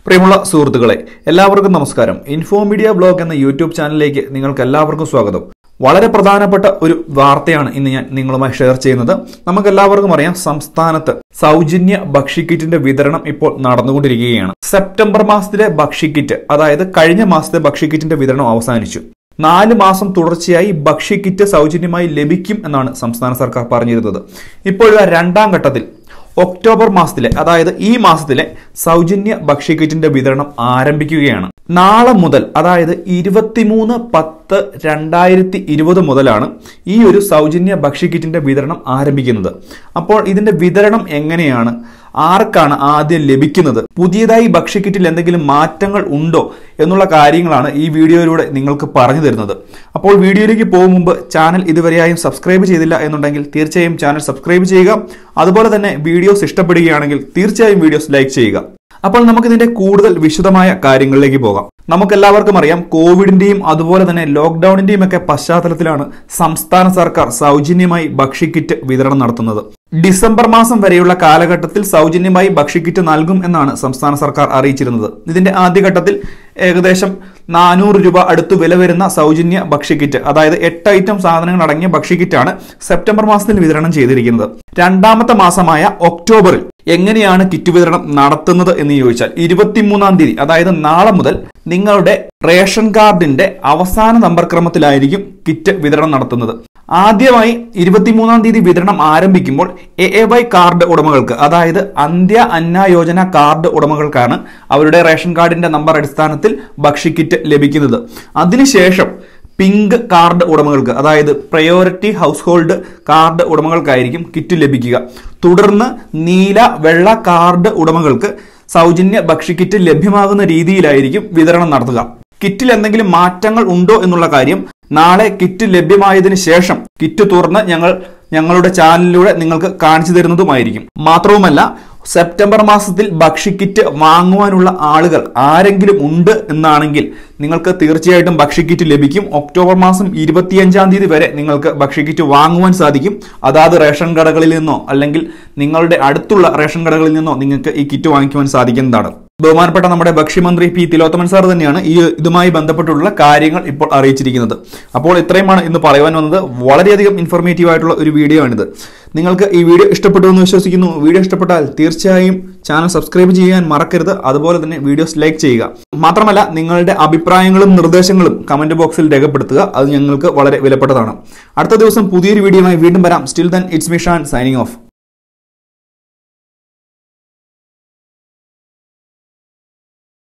പ്രിയമുള്ള സുഹൃത്തുക്കളെ എല്ലാവർക്കും നമസ്കാരം ഇൻഫോ മീഡിയ ബ്ലോഗ് എന്ന യൂട്യൂബ് ചാനലിലേക്ക് നിങ്ങൾക്ക് എല്ലാവർക്കും സ്വാഗതം വളരെ പ്രധാനപ്പെട്ട ഒരു വാർത്തയാണ് ഇന്ന് ഞാൻ നിങ്ങളുമായി ഷെയർ ചെയ്യുന്നത് നമുക്ക് എല്ലാവർക്കും അറിയാം സംസ്ഥാനത്ത് സൗജന്യ ഭക്ഷ്യക്കിറ്റിന്റെ വിതരണം ഇപ്പോൾ നടന്നുകൊണ്ടിരിക്കുകയാണ് സെപ്റ്റംബർ മാസത്തിലെ ഭക്ഷ്യക്കിറ്റ് അതായത് കഴിഞ്ഞ മാസത്തെ ഭക്ഷ്യക്കിറ്റിന്റെ വിതരണം അവസാനിച്ചു നാല് മാസം തുടർച്ചയായി ഭക്ഷ്യക്കിറ്റ് സൗജന്യമായി ലഭിക്കും എന്നാണ് സംസ്ഥാന സർക്കാർ പറഞ്ഞിരുന്നത് ഇപ്പോഴുള്ള രണ്ടാം ഘട്ടത്തിൽ ഒക്ടോബർ മാസത്തിലെ അതായത് ഈ മാസത്തിലെ സൗജന്യ ഭക്ഷ്യക്കിറ്റിന്റെ വിതരണം ആരംഭിക്കുകയാണ് നാളെ മുതൽ അതായത് ഇരുപത്തിമൂന്ന് പത്ത് രണ്ടായിരത്തി ഇരുപത് മുതലാണ് ഈ ഒരു സൗജന്യ ഭക്ഷ്യക്കിറ്റിന്റെ വിതരണം ആരംഭിക്കുന്നത് അപ്പോൾ ഇതിന്റെ വിതരണം എങ്ങനെയാണ് ആർക്കാണ് ആദ്യം ലഭിക്കുന്നത് പുതിയതായി ഭക്ഷ്യക്കിറ്റിൽ എന്തെങ്കിലും മാറ്റങ്ങൾ ഉണ്ടോ എന്നുള്ള കാര്യങ്ങളാണ് ഈ വീഡിയോയിലൂടെ നിങ്ങൾക്ക് പറഞ്ഞു തരുന്നത് അപ്പോൾ വീഡിയോയിലേക്ക് പോകും മുമ്പ് ചാനൽ ഇതുവരെയായും സബ്സ്ക്രൈബ് ചെയ്തില്ല എന്നുണ്ടെങ്കിൽ തീർച്ചയായും ചാനൽ സബ്സ്ക്രൈബ് ചെയ്യുക അതുപോലെ തന്നെ വീഡിയോസ് ഇഷ്ടപ്പെടുകയാണെങ്കിൽ തീർച്ചയായും വീഡിയോസ് ലൈക്ക് ചെയ്യുക അപ്പോൾ നമുക്കിതിന്റെ കൂടുതൽ വിശദമായ കാര്യങ്ങളിലേക്ക് പോകാം നമുക്കെല്ലാവർക്കും അറിയാം കോവിഡിന്റെയും അതുപോലെ തന്നെ ലോക്ക്ഡൌണിന്റെയും ഒക്കെ പശ്ചാത്തലത്തിലാണ് സംസ്ഥാന സർക്കാർ സൗജന്യമായി ഭക്ഷ്യക്കിറ്റ് വിതരണം നടത്തുന്നത് ഡിസംബർ മാസം വരെയുള്ള കാലഘട്ടത്തിൽ സൗജന്യമായി ഭക്ഷ്യക്കിറ്റ് നൽകും എന്നാണ് സംസ്ഥാന സർക്കാർ അറിയിച്ചിരുന്നത് ഇതിന്റെ ആദ്യഘട്ടത്തിൽ ഏകദേശം നാനൂറ് രൂപ അടുത്ത് വില വരുന്ന സൗജന്യ ഭക്ഷ്യക്കിറ്റ് അതായത് എട്ട് ഐറ്റം സാധനങ്ങൾ അടങ്ങിയ ഭക്ഷ്യക്കിറ്റാണ് സെപ്റ്റംബർ മാസത്തിൽ വിതരണം ചെയ്തിരിക്കുന്നത് രണ്ടാമത്തെ മാസമായ ഒക്ടോബറിൽ എങ്ങനെയാണ് കിറ്റ് വിതരണം നടത്തുന്നത് എന്ന് ചോദിച്ചാൽ ഇരുപത്തിമൂന്നാം തീയതി അതായത് നാളെ മുതൽ നിങ്ങളുടെ റേഷൻ കാർഡിന്റെ അവസാന നമ്പർ ക്രമത്തിലായിരിക്കും കിറ്റ് വിതരണം നടത്തുന്നത് ആദ്യമായി ഇരുപത്തിമൂന്നാം തീയതി വിതരണം ആരംഭിക്കുമ്പോൾ എ എ വൈ കാർഡ് ഉടമകൾക്ക് അതായത് അന്ത്യ അന്ന യോജന കാർഡ് ഉടമകൾക്കാണ് അവരുടെ റേഷൻ കാർഡിന്റെ നമ്പർ അടിസ്ഥാനത്തിൽ ഭക്ഷ്യക്കിറ്റ് ലഭിക്കുന്നത് അതിനുശേഷം പിങ്ക് കാർഡ് ഉടമകൾക്ക് അതായത് പ്രയോറിറ്റി ഹൗസ് ഹോൾഡ് കാർഡ് ഉടമകൾക്കായിരിക്കും കിറ്റ് ലഭിക്കുക തുടർന്ന് നീല വെള്ള കാർഡ് ഉടമകൾക്ക് സൗജന്യ ഭക്ഷ്യക്കിറ്റ് ലഭ്യമാകുന്ന രീതിയിലായിരിക്കും വിതരണം നടത്തുക കിറ്റിൽ എന്തെങ്കിലും മാറ്റങ്ങൾ ഉണ്ടോ എന്നുള്ള കാര്യം നാളെ കിറ്റ് ലഭ്യമായതിനു ശേഷം കിറ്റ് തുറന്ന് ഞങ്ങൾ ഞങ്ങളുടെ ചാനലിലൂടെ നിങ്ങൾക്ക് കാണിച്ചു തരുന്നതുമായിരിക്കും മാത്രവുമല്ല സെപ്റ്റംബർ മാസത്തിൽ ഭക്ഷ്യക്കിറ്റ് വാങ്ങുവാനുള്ള ആളുകൾ ആരെങ്കിലും ഉണ്ട് എന്നാണെങ്കിൽ നിങ്ങൾക്ക് തീർച്ചയായിട്ടും ഭക്ഷ്യക്കിറ്റ് ലഭിക്കും ഒക്ടോബർ മാസം ഇരുപത്തിയഞ്ചാം തീയതി വരെ നിങ്ങൾക്ക് ഭക്ഷ്യക്കിറ്റ് വാങ്ങുവാൻ സാധിക്കും അതാത് റേഷൻ കടകളിൽ നിന്നോ അല്ലെങ്കിൽ നിങ്ങളുടെ അടുത്തുള്ള റേഷൻ കടകളിൽ നിന്നോ നിങ്ങൾക്ക് ഈ കിറ്റ് വാങ്ങിക്കുവാൻ സാധിക്കുന്നതാണ് ബഹുമാനപ്പെട്ട നമ്മുടെ ഭക്ഷ്യമന്ത്രി പി തിലോത്തമൻ സാർ തന്നെയാണ് ഈ ഇതുമായി ബന്ധപ്പെട്ടുള്ള കാര്യങ്ങൾ ഇപ്പോൾ അറിയിച്ചിരിക്കുന്നത് അപ്പോൾ ഇത്രയുമാണ് ഇന്ന് പറയുവാൻ വന്നത് വളരെയധികം ഇൻഫോർമേറ്റീവ് ആയിട്ടുള്ള ഒരു വീഡിയോ ആണിത് നിങ്ങൾക്ക് ഈ വീഡിയോ ഇഷ്ടപ്പെട്ടു എന്ന് വിശ്വസിക്കുന്നു വീഡിയോ ഇഷ്ടപ്പെട്ടാൽ തീർച്ചയായും ചാനൽ സബ്സ്ക്രൈബ് ചെയ്യാൻ മറക്കരുത് അതുപോലെ തന്നെ വീഡിയോസ് ലൈക്ക് ചെയ്യുക മാത്രമല്ല നിങ്ങളുടെ അഭിപ്രായങ്ങളും നിർദ്ദേശങ്ങളും കമന്റ് ബോക്സിൽ രേഖപ്പെടുത്തുക അത് ഞങ്ങൾക്ക് വളരെ വിലപ്പെട്ടതാണ് അടുത്ത ദിവസം പുതിയൊരു വീഡിയോയുമായി വീണ്ടും വരാം till then it's Mishan signing of